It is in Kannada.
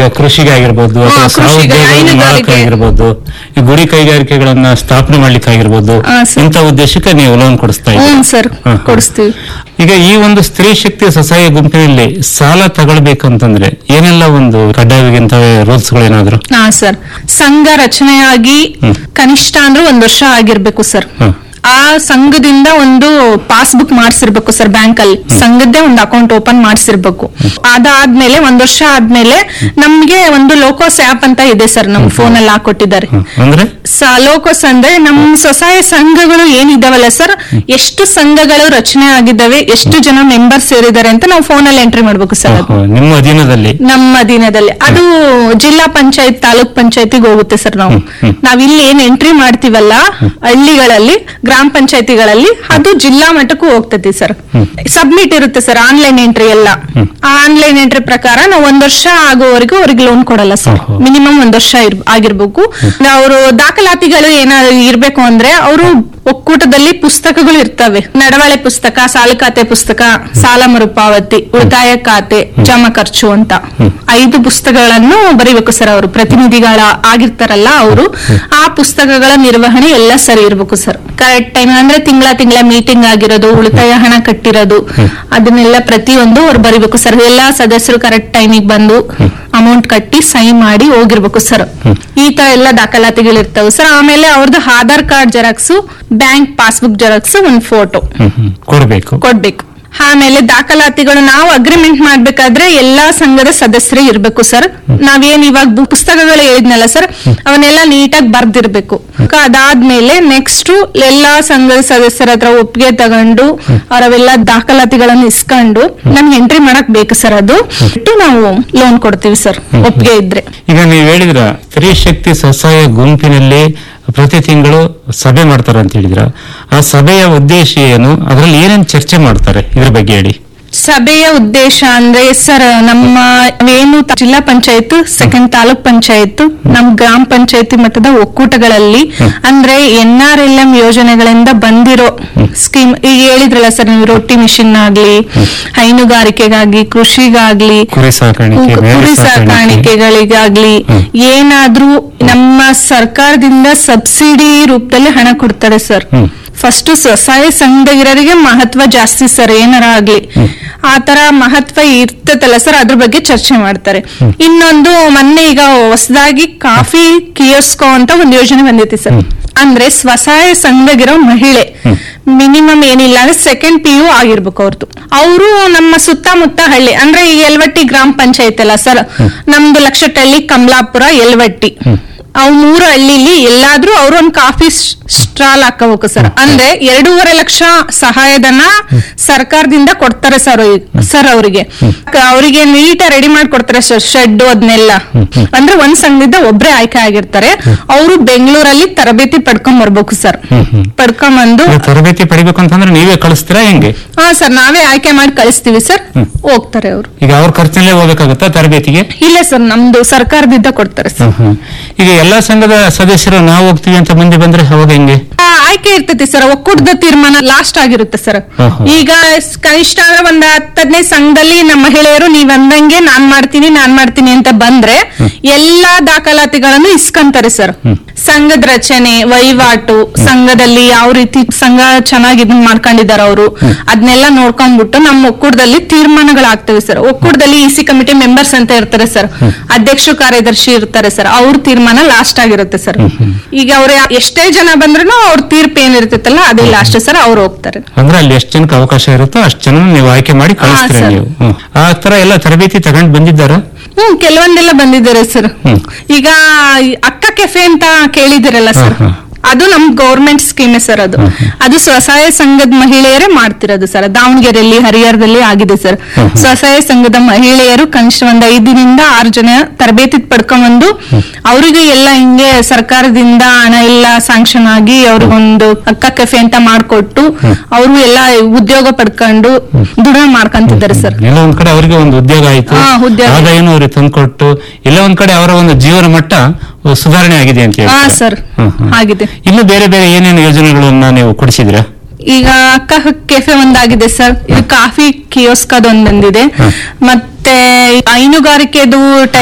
ಈಗ ಕೃಷಿಗೆ ಆಗಿರ್ಬೋದು ಹಾ, ಅಥವಾ ಕೃಷಿಗೆ, ಸಹೋದ್ಯೋಗಗಳನ್ನ ಹೈನುಗಾರಿಕೆ. ಆಗಿರ್ಬೋದು ಈ ಗುಡಿ ಕೈಗಾರಿಕೆಗಳನ್ನ ಸ್ಥಾಪನೆ ಮಾಡ್ಲಿಕ್ಕೆ ಆಗಿರ್ಬೋದು ಹಾ, ಸರ್. ಇಂಥ ಉದ್ದೇಶಕ್ಕೆ ನೀವು ಲೋನ್ ಕೊಡಿಸ್ತಾ ಹ್ಞೂ ಇದ್ದೀರಿ ಸರ್ ಹಾ, ಹಾ. ಕೊಡಿಸ್ತೀವಿ ಈಗ ಈ ಒಂದು ಸ್ತ್ರೀ ಶಕ್ತಿ ಸ್ವಸಹಾಯ ಗುಂಪಿನಲ್ಲಿ ಸಾಲ ತಗೊಳ್ಬೇಕಂತಂದ್ರೆ ಏನೆಲ್ಲ ಒಂದು ಕಡ್ಡಾಯವಾಗಿಂತ ರೂಲ್ಸ್ ಗಳೇನಾದ್ರು ಹಾ ಸರ್ ಸಂಘ ರಚನೆಯಾಗಿ ಹ್ಮ್. ಕನಿಷ್ಠ ಅಂದ್ರೆ ಒಂದ್ ವರ್ಷ ಆಗಿರ್ಬೇಕು ಸರ್ ಹ್ಮ್. ಆ ಸಂಘದಿಂದ ಒಂದು ಪಾಸ್ಬುಕ್ ಮಾಡಿಸಿರ್ಬೇಕು ಸರ್ ಬ್ಯಾಂಕ್ ಅಲ್ಲಿ ಸಂಘದ್ದೇ ಒಂದು ಅಕೌಂಟ್ ಓಪನ್ ಮಾಡಿಸಿರ್ಬೇಕು ಅದಾದ್ಮೇಲೆ ಒಂದ್ ವರ್ಷ ಆದ್ಮೇಲೆ ನಮ್ಗೆ ಒಂದು ಲೋಕೋಸ್ ಆಪ್ ಅಂತ ಇದೆ ಸರ್ ನಮ್ ಫೋನ್ ಅಲ್ಲಿ ಹಾಕೊಟ್ಟಿದ್ದಾರೆ ಹ್ಮ್. ಅಂದ್ರೆ ಸ- ಲೋಕೋಸ್ ಅಂದ್ರೆ ನಮ್ಮ ಸ್ವಸಹಾಯ ಸಂಘಗಳು ಏನಿದಾವಲ್ಲ ಸರ್ ಎಷ್ಟು ಸಂಘಗಳು ರಚನೆ ಆಗಿದ್ದಾವೆ ಎಷ್ಟು ಜನ ಮೆಂಬರ್ಸ್ ಸೇರಿದ್ದಾರೆ ಅಂತ ನಾವು ಫೋನ್ ಅಲ್ಲಿ ಎಂಟ್ರಿ ಮಾಡ್ಬೇಕು ಸರ್ ಅದು. ಓಹೋ, ನಿಮ್ಮ ಅಧೀನದಲ್ಲಿ ನಮ್ಮ ದಿನದಲ್ಲಿ ಅದು ಜಿಲ್ಲಾ ಪಂಚಾಯತ್ ತಾಲೂಕ್ ಪಂಚಾಯತಿಗೆ ಹೋಗುತ್ತೆ ಸರ್ ನಾವು ಹ್ಮ್. ನಾವಿಲ್ಲಿ ಏನ್ ಎಂಟ್ರಿ ಮಾಡ್ತೀವಲ್ಲ ಹಳ್ಳಿಗಳಲ್ಲಿ ಗ್ರಾಮ ಪಂಚಾಯತಿಗಳಲ್ಲಿ ಅದು ಜಿಲ್ಲಾ ಮಟ್ಟಕ್ಕೂ ಹೋಗ್ತದೆ ಸರ್ ಹ್ಮ್. ಸಬ್ಮಿಟ್ ಇರುತ್ತೆ ಸರ್ ಆನ್ಲೈನ್ ಎಂಟ್ರಿ ಎಲ್ಲ ಹ್ಮ್. ಆ ಆನ್ಲೈನ್ ಎಂಟ್ರಿ ಪ್ರಕಾರ ನಾವು ಒಂದ್ ವರ್ಷ ಆಗೋವರೆಗೂ ಅವ್ರಿಗೆ ಲೋನ್ ಕೊಡಲ್ಲ ಸರ್ ಓಹೋ. ಮಿನಿಮಮ್ ಒಂದ್ ವರ್ಷ ಇರ್- ಆಗಿರ್ಬೇಕು ಅವರು ದಾಖಲಾತಿಗಳು ಏನಾದ್ರು ಇರ್ಬೇಕು ಅಂದ್ರೆ ಅವರು ಒಕ್ಕೂಟದಲ್ಲಿ ಪುಸ್ತಕಗಳು ಇರ್ತವೆ ನಡವಳೆ ಪುಸ್ತಕ ಸಾಲ ಖಾತೆ ಪುಸ್ತಕ ಸಾಲ ಮರುಪಾವತಿ ಉಳಿತಾಯ ಖಾತೆ ಜಮಾ ಖರ್ಚು ಅಂತ ಐದು ಪುಸ್ತಕಗಳನ್ನು ಬರೀಬೇಕು ಸರ್ ಅವರು ಪ್ರತಿನಿಧಿಗಳ ಆಗಿರ್ತಾರಲ್ಲ ಅವರು ಆ ಪುಸ್ತಕಗಳ ನಿರ್ವಹಣೆ ಎಲ್ಲ ಸರಿ ಇರ್ಬೇಕು ಸರ್ ಕರೆಕ್ಟ್ ಟೈಮ್ ಅಂದ್ರೆ ತಿಂಗಳ ತಿಂಗಳ ಮೀಟಿಂಗ್ ಆಗಿರೋದು ಉಳಿತಾಯ ಹಣ ಕಟ್ಟಿರೋದು ಅದನ್ನೆಲ್ಲ ಪ್ರತಿಯೊಂದು ಅವ್ರು ಬರೀಬೇಕು ಸರ್ ಎಲ್ಲಾ ಸದಸ್ಯರು ಕರೆಕ್ಟ್ ಟೈಮಿಗೆ ಬಂದು ಅಮೌಂಟ್ ಕಟ್ಟಿ ಸೈನ್ ಮಾಡಿ ಹೋಗಿರ್ಬೇಕು ಸರ್ ಈ ತರ ಎಲ್ಲ ದಾಖಲಾತಿಗಳು ಇರ್ತವೆ ಸರ್ ಆಮೇಲೆ ಅವ್ರದ್ದು Aadhaar card xerox bank passbook xerox ಒಂದ್ ಫೋಟೋ ಹ್ಮ್, ಹ್ಮ್. ಕೊಡ್ಬೇಕು ಕೊಡ್ಬೇಕು ಆಮೇಲೆ ದಾಖಲಾತಿಗಳು ನಾವು ಅಗ್ರಿಮೆಂಟ್ ಮಾಡ್ಬೇಕಾದ್ರೆ ಎಲ್ಲಾ ಸಂಘದ ಸದಸ್ಯರೇ ಇರ್ಬೇಕು ಸರ್ ನಾವೇನ್ ಇವಾಗ ಬು- ಪುಸ್ತಕಗಳು ಹೇಳಿದ್ನಲ್ಲ ಸರ್ ಅವನ್ನೆಲ್ಲ ನೀಟಾಗಿ ಬರ್ದಿರ್ಬೇಕು ಅದಾದ್ಮೇಲೆ ನೆಕ್ಸ್ಟ್ ಎಲ್ಲಾ ಸಂಘದ ಸದಸ್ಯರ ಹತ್ರ ಒಪ್ಪಿಗೆ ತಗೊಂಡು ಅವರವೆಲ್ಲ ದಾಖಲಾತಿಗಳನ್ನು ಇಸ್ಕೊಂಡು ನಮ್ಗೆ ಎಂಟ್ರಿ ಮಾಡಕ್ ಬೇಕು ಸರ್ ಅದು ಬಿಟ್ಟು ನಾವು ಲೋನ್ ಕೊಡ್ತೀವಿ ಸರ್ ಒಪ್ಪಿಗೆ ಇದ್ರೆ ಈಗ ನೀವು ಹೇಳಿದ್ರ ಸ್ತ್ರೀ ಶಕ್ತಿ ಸ್ವಸಹಾಯ ಗುಂಪಿನಲ್ಲಿ ಪ್ರತಿ ತಿಂಗಳು ಸಭೆ ಮಾಡ್ತಾರೆ ಅಂತ ಹೇಳಿದ್ರ ಆ ಸಭೆಯ ಉದ್ದೇಶ ಏನು ಅದರಲ್ಲಿ ಏನೇನು ಚರ್ಚೆ ಮಾಡ್ತಾರೆ ಇದ್ರ ಬಗ್ಗೆ ಹೇಳಿ ಸಭೆಯ ಉದ್ದೇಶ ಅಂದ್ರೆ ಸರ್ ನಮ್ಮ ಏನು ತ- ಜಿಲ್ಲಾ ಪಂಚಾಯತ್ ಸೆಕೆಂಡ್ ತಾಲೂಕ್ ಪಂಚಾಯತ್ ನಮ್ ಗ್ರಾಮ ಪಂಚಾಯತಿ ಮಟ್ಟದ ಒಕ್ಕೂಟಗಳಲ್ಲಿ ಅಂದ್ರೆ ಎನ್ ಆರ್ ಎಲ್ ಎಂ ಯೋಜನೆಗಳಿಂದ ಬಂದಿರೋ ಸ್ಕೀಮ್ ಈಗ ಹೇಳಿದ್ರಲ್ಲ ಸರ್ ನೀವು ರೊಟ್ಟಿ ಮಿಷಿನ್ ಆಗ್ಲಿ ಹೈನುಗಾರಿಕೆಗಾಗಿ ಕೃಷಿಗಾಗ್ಲಿ ಕುರಿ ಸಾಕಾಣಿಕೆ ಕು- ಮೇಕೆ ಕುರಿ ಸಾಕಾಣಿಕೆ ಸಾಕಾಣಿಕೆಗಳಿಗಾಗ್ಲಿ ಹ್ಮ್. ಏನಾದ್ರೂ ನಮ್ಮ ಸರ್ಕಾರದಿಂದ ಸಬ್ಸಿಡಿ ರೂಪದಲ್ಲಿ ಹಣ ಕೊಡ್ತಾರೆ ಸರ್ ಹ್ಮ್. ಫಸ್ಟ್ ಸ್ವಸಹಾಯ ಸಂಘದವರಿಗೆ ಮಹತ್ವ ಜಾಸ್ತಿ ಸರ್ ಏನಾರ ಆಗ್ಲಿ ಆ ತರ ಮಹತ್ವ ಇರ್ತದಲ್ಲ ಸರ್ ಅದ್ರ ಬಗ್ಗೆ ಚರ್ಚೆ ಮಾಡ್ತಾರೆ ಇನ್ನೊಂದು ಮೊನ್ನೆ ಈಗ ಹೊಸದಾಗಿ ಕಾಫಿ ಕಿಯೋಸ್ಕೋ ಅಂತ ಒಂದು ಯೋಜನೆ ಬಂದೈತಿ ಸರ್ ಅಂದ್ರೆ ಸ್ವಸಹಾಯ ಸಂಘಗಿರೋ ಮಹಿಳೆ ಮಿನಿಮಮ್ ಏನಿಲ್ಲ ಅಂದ್ರೆ ಸೆಕೆಂಡ್ ಪಿ ಯು ಆಗಿರ್ಬೇಕು ಅವ್ರದ್ದು ಅವರು ನಮ್ಮ ಸುತ್ತಮುತ್ತ ಹಳ್ಳಿ ಅಂದ್ರೆ ಈ ಯಲ್ವಟ್ಟಿ ಗ್ರಾಮ ಪಂಚಾಯತ್ ಅಲ್ಲ ಸರ್ ನಮ್ದು ಲಕ್ಷಟಳ್ಳಿ ಕಮಲಾಪುರ ಯಲ್ವಟ್ಟಿ ಅವ್ ಮೂರು ಹಳ್ಳಿಲಿ ಎಲ್ಲಾದ್ರೂ ಅವ್ರು ಒಂದ್ ಕಾಫಿ ಸ್ಟಾಲ್ ಹಾಕೋಬೇಕು ಸರ್ ಅಂದ್ರೆ ಎರಡೂವರೆ ಲಕ್ಷ ಸಹಾಯಧನ ಸರ್ಕಾರದಿಂದ ಕೊಡ್ತಾರೆ ಸರ್ ಸರ್ ಅವರಿಗೆ ಅವರಿಗೆ ನೀಟ ರೆಡಿ ಮಾಡ್ಕೊಡ್ತಾರೆ ಸರ್ ಶೆಡ್ ಅದನ್ನೆಲ್ಲ ಅಂದ್ರೆ ಒಂದ್ ಸಂಘದಿಂದ ಒಬ್ರೇ ಆಯ್ಕೆ ಆಗಿರ್ತಾರೆ ಅವರು ಬೆಂಗಳೂರಲ್ಲಿ ತರಬೇತಿ ಪಡ್ಕೊಂಡ್ ಬರ್ಬೇಕು ಸರ್ ಹ್ಮ್, ಹ್ಮ್. ಪಡ್ಕೊಂಬಂದು ಈಗ ತರಬೇತಿ ಪಡಿಬೇಕು ಅಂತಂದ್ರೆ ನೀವೇ ಕಳಿಸ್ತೀರಾ ಹೆಂಗೆ ಹಾ ಸರ್ ನಾವೇ ಆಯ್ಕೆ ಮಾಡಿ ಕಳಿಸ್ತೀವಿ ಸರ್ ಹೋಗ್ತಾರೆ ಅವರು ಈಗ ಅವ್ರ ಖರ್ಚಿನಲ್ಲೇ ಹೋಗ್ಬೇಕಾಗುತ್ತಾ ತರಬೇತಿಗೆ ಇಲ್ಲ ಸರ್ ನಮ್ದು ಸರ್ಕಾರದಿಂದ ಕೊಡ್ತಾರೆ ಸರ್ ಹ್ಮ್, ಹ್ಮ್. ಈಗ ಎಲ್ಲಾ ಸಂಘದ ಸದಸ್ಯರು ನಾವು ಹೋಗ್ತೀವಿ ಅಂತ ಮಂದಿ ಬಂದ್ರೆ ಅವಾಗ ಹೆಂಗೆ ಆ, ಆಯ್ಕೆ ಇರ್ತೈತಿ ಸರ್ ಒಕ್ಕೂಟದ ತೀರ್ಮಾನ ಲಾಸ್ಟ್ ಆಗಿರುತ್ತೆ ಸರ್ ಹಾ, ಹಾ. ಈಗ ಸ್- ಕನಿಷ್ಠ ಅಂದ್ರೆ ಒಂದ್ ಹತ್ತದನೇ ಸಂಘದಲ್ಲಿ ನಮ್ಮ ಮಹಿಳೆಯರು ನೀವ್ ಅಂದಂಗೆ ನಾನ್ ಮಾಡ್ತೀನಿ ನಾನ್ ಮಾಡ್ತೀನಿ ಅಂತ ಬಂದ್ರೆ ಎಲ್ಲಾ ದಾಖಲಾತಿಗಳನ್ನು ಇಸ್ಕೊಂತಾರೆ ಸರ್ ಸಂಘದ ರಚನೆ ವಹಿವಾಟು ಸಂಘದಲ್ಲಿ ಯಾವ ರೀತಿ ಸಂಘ ಚೆನ್ನಾಗಿ ಇದನ್ನ ಮಾಡ್ಕೊಂಡಿದಾರ ಅವರು ಅದನ್ನೆಲ್ಲ ನೋಡ್ಕೊಂಡ್ಬಿಟ್ಟು ನಮ್ಮ ಒಕ್ಕೂಟದಲ್ಲಿ ತೀರ್ಮಾನಗಳಾಗ್ತವೆ ಸರ್ ಒಕ್ಕೂಟದಲ್ಲಿ ಇ ಸಿ ಕಮಿಟಿ ಮೆಂಬರ್ಸ್ ಅಂತ ಇರ್ತಾರೆ ಸರ್ ಅಧ್ಯಕ್ಷ ಕಾರ್ಯದರ್ಶಿ ಇರ್ತಾರೆ ಸರ್ ಅವ್ರ ತೀರ್ಮಾನ ಲಾಸ್ಟ್ ಆಗಿರುತ್ತೆ ಸರ್ ಈಗ ಅವ್ರ ಎಷ್ಟೇ ಜನ ಬಂದ್ರು ಅವ್ರ ತೀರ್ಪು ಏನಿರ್ತೈತಲ್ಲ ಅದೇ ಲಾಸ್ಟ್ ಸರ್ ಅವ್ರು ಹೋಗ್ತಾರೆ ಅಂದ್ರೆ ಅಲ್ಲಿ ಎಷ್ಟು ಜನಕ್ಕೆ ಅವಕಾಶ ಇರುತ್ತೋ ಅಷ್ಟು ಜನ ನೀವು ಆಯ್ಕೆ ಮಾಡಿ ಕಳಿಸ್ತೀರಾ ಸರ್. ನೀವು ಹ್ಮ್. ಆ ತರ ಎಲ್ಲ ತರಬೇತಿ ತಗೊಂಡ್ ಬಂದಿದ್ದಾರ ಹ್ಮ್ ಕೆಲವೊಂದೆಲ್ಲ ಬಂದಿದ್ದಾರೆ ಸರ್ ಹ್ಮ್. ಈಗ ಈ ಅಕ್ಕ ಕೆಫೆ ಅಂತ ಕೇಳಿದಿರಲ್ಲ ಸರ್ ಹಾ, ಹಾ. ಅದು ನಮ್ ಗೌರ್ಮೆಂಟ್ ಸ್ಕೀಮೆ ಸರ್ ಅದು ಅದು ಸ್ವಸಹಾಯ ಸಂಘದ ಮಹಿಳೆಯರೇ ಮಾಡ್ತಿರೋದು ಸರ್ ದಾವಣಗೆರೆಯಲ್ಲಿ ಹರಿಹರದಲ್ಲಿ ಆಗಿದೆ ಸರ್ ಸ್ವಸಹಾಯ ಸಂಘದ ಮಹಿಳೆಯರು ಕನಿಷ್ಠ ಒಂದ್ ಐದರಿಂದ ಆರು ಜನ ತರಬೇತಿ ಪಡ್ಕೊಂಡ್ಬಂದು ಅವರಿಗೆ ಎಲ್ಲ ಹಿಂಗೆ ಸರ್ಕಾರದಿಂದ ಹಣ ಎಲ್ಲ ಸ್ಯಾಂಕ್ಷನ್ ಆಗಿ ಅವ್ರಿಗೊಂದು ಅಕ್ಕ ಕೆಫೆ ಅಂತ ಮಾಡ್ಕೊಟ್ಟು ಅವರು ಎಲ್ಲ ಉದ್ಯೋಗ ಪಡ್ಕೊಂಡು ದುಡಿಮೆ ಮಾಡ್ಕೊಂತಿದ್ದಾರೆ ಸರ್ ಎಲ್ಲ ಒಂದ್ ಕಡೆ ಅವರಿಗೆ ಒಂದು ಉದ್ಯೋಗ ಆಯ್ತು ಹಾ, ಉದ್ಯೋಗ. ಆದಾಯನೂ ಅವ್ರಿಗೆ ತಂದ್ಕೊಟ್ಟು ಎಲ್ಲ ಒಂದ್ ಕಡೆ ಅವರ ಒಂದು ಜೀವನ ಮಟ್ಟ ಸುಧಾರಣೆ ಆಗಿದೆ ಅಂತ ಹಾ ಹೇಳ್ತಾರೆ. Sir hmm, hmm. ಆಗಿದೆ ಇನ್ನು ಬೇರೆ ಬೇರೆ ಏನೇನು ಯೋಜನೆಗಳನ್ನ ನೀವು ಕೊಡಿಸಿದ್ರಾ ಈಗ ಅಕ್ಕ ಕೆಫೆ ಒಂದಾಗಿದೆ ಸರ್ ಇದು ಕಾಫಿ ಕಿಯೋಸ್ಕ್ ಅದೊಂದ್ ಬಂದಿದೆ ಹ. ಮತ್ತೆ ಹೈನುಗಾರಿಕೆದು